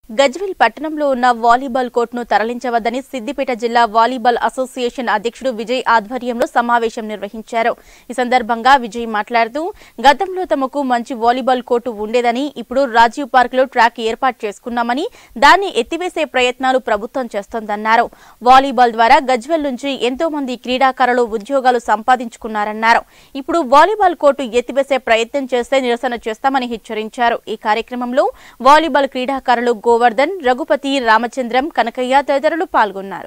గజ్వేల్ పట్టణంలో ఉన్న వాలీబాల్ కోర్టును తరలించవద్దని సిద్దిపేట జిల్లా వాలీబాల్ అసోసియేషన్ అధ్యక్షుడు విజయ్ ఆధ్వర్యంలో సమావేశం నిర్వహించారు ఈ సందర్భంగా విజయ్ మాట్లాడుతూ గతంలో తమకు మంచి వాలీబాల్ కోర్టు ఉండేదని ఇప్పుడు రాజీవ్ పార్క్ లో ట్రాక్ ఏర్పాటు చేసుకున్నామని దాన్ని ఎత్తివేసే ప్రయత్నాలు ప్రభుత్వం చేస్తోందన్నారు వాలీబాల్ ద్వారా గజ్వేల్ నుంచి ఎంతో మంది క్రీడాకారులు ఉద్యోగాలు సంపాదించుకున్నారన్నారు ఇప్పుడు వాలీబాల్ కోర్టు ఎత్తివేసే ప్రయత్నం చేస్తే నిరసన చేస్తామని హెచ్చరించారు ఈ కార్యక్రమంలో వాలీబాల్ క్రీడాకారులు గోవర్ధన్ రఘుపతి రామచంద్రం కనకయ్య తదితరులు పాల్గొన్నారు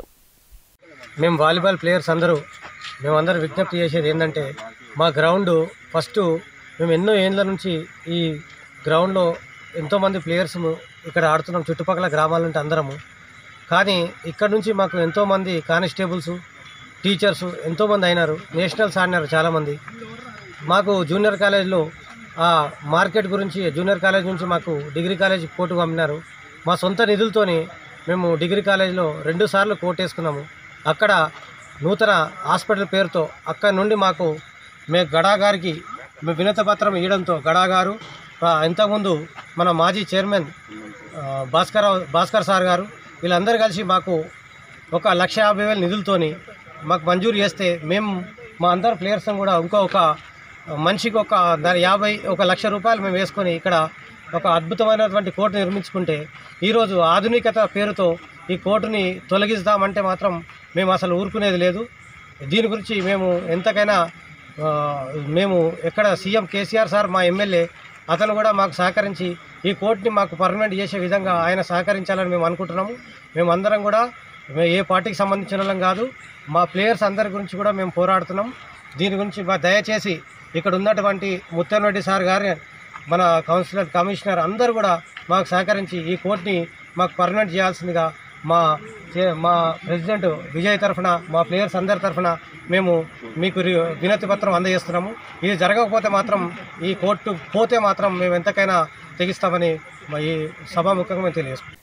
మేము వాలీబాల్ ప్లేయర్స్ అందరూ మేమందరం విజ్ఞప్తి చేసేది ఏంటంటే మా గ్రౌండ్ ఫస్ట్ మేము ఎన్నో ఏండ్ల నుంచి ఈ గ్రౌండ్లో ఎంతోమంది ప్లేయర్స్ ఇక్కడ ఆడుతున్నాం చుట్టుపక్కల గ్రామాల నుండి అందరము కానీ ఇక్కడ నుంచి మాకు ఎంతోమంది కానిస్టేబుల్స్ టీచర్స్ ఎంతోమంది అయినారు నేషనల్స్ ఆడినారు చాలామంది మాకు జూనియర్ కాలేజ్లో ఆ మార్కెట్ గురించి జూనియర్ కాలేజ్ నుంచి మాకు డిగ్రీ కాలేజ్ కోర్టు పంపినారు మా సొంత నిధులతోని మేము డిగ్రీ కాలేజ్లో రెండు సార్లు కోర్టు వేసుకున్నాము అక్కడ నూతన హాస్పిటల్ పేరుతో అక్కడ నుండి మాకు మే గడా గారికి మీ వినత పత్రం ఇవ్వడంతో గడా గారు ఆ, ఇంతకుముందు మన మాజీ చైర్మన్ ఆ, భాస్కర్ భాస్కర్ సార్ గారు వీళ్ళందరూ కలిసి మాకు ఒక లక్ష యాభై వేల నిధులతోని మాకు మంజూరు చేస్తే మేము మా అందరు ప్లేయర్స్ కూడా ఇంకో ఒక మనిషికి ఒక దాని యాభై ఒక లక్ష రూపాయలు మేము వేసుకొని ఇక్కడ ఒక అద్భుతమైనటువంటి కోర్టు నిర్మించుకుంటే ఈరోజు ఆధునికత పేరుతో ఈ కోర్టుని తొలగిస్తామంటే మాత్రం మేము అసలు ఊరుకునేది లేదు దీని గురించి మేము ఎంతకైనా ఆ, మేము ఎక్కడ సీఎం కేసీఆర్ సార్ మా ఎమ్మెల్యే అతను కూడా మాకు సహకరించి ఈ కోర్టుని మాకు పర్మనెంట్ చేసే విధంగా ఆయన సహకరించాలని మేము అనుకుంటున్నాము మేము అందరం కూడా మే- ఏ పార్టీకి సంబంధించిన వాళ్ళం కాదు మా ప్లేయర్స్ అందరి గురించి కూడా మేము పోరాడుతున్నాం దీని గురించి మా దయచేసి ఇక్కడ ఉన్నటువంటి ముత్తెనరెడ్డి సార్ గారి మన కౌన్సిలర్ కమిషనర్ అందరూ కూడా మాకు సహకరించి ఈ కోర్టుని మాకు పర్మనెంట్ చేయాల్సిందిగా మా చే- మా ప్రెసిడెంట్ విజయ్ తరఫున మా ప్లేయర్స్ అందరి తరఫున మేము మీకు రి- వినతి పత్రం అందజేస్తున్నాము ఇది జరగకపోతే మాత్రం ఈ కోర్టు పోతే మాత్రం మేము ఎంతకైనా తెగిస్తామని మా ఈ సభాముఖంగా మేము తెలియజేస్తున్నాం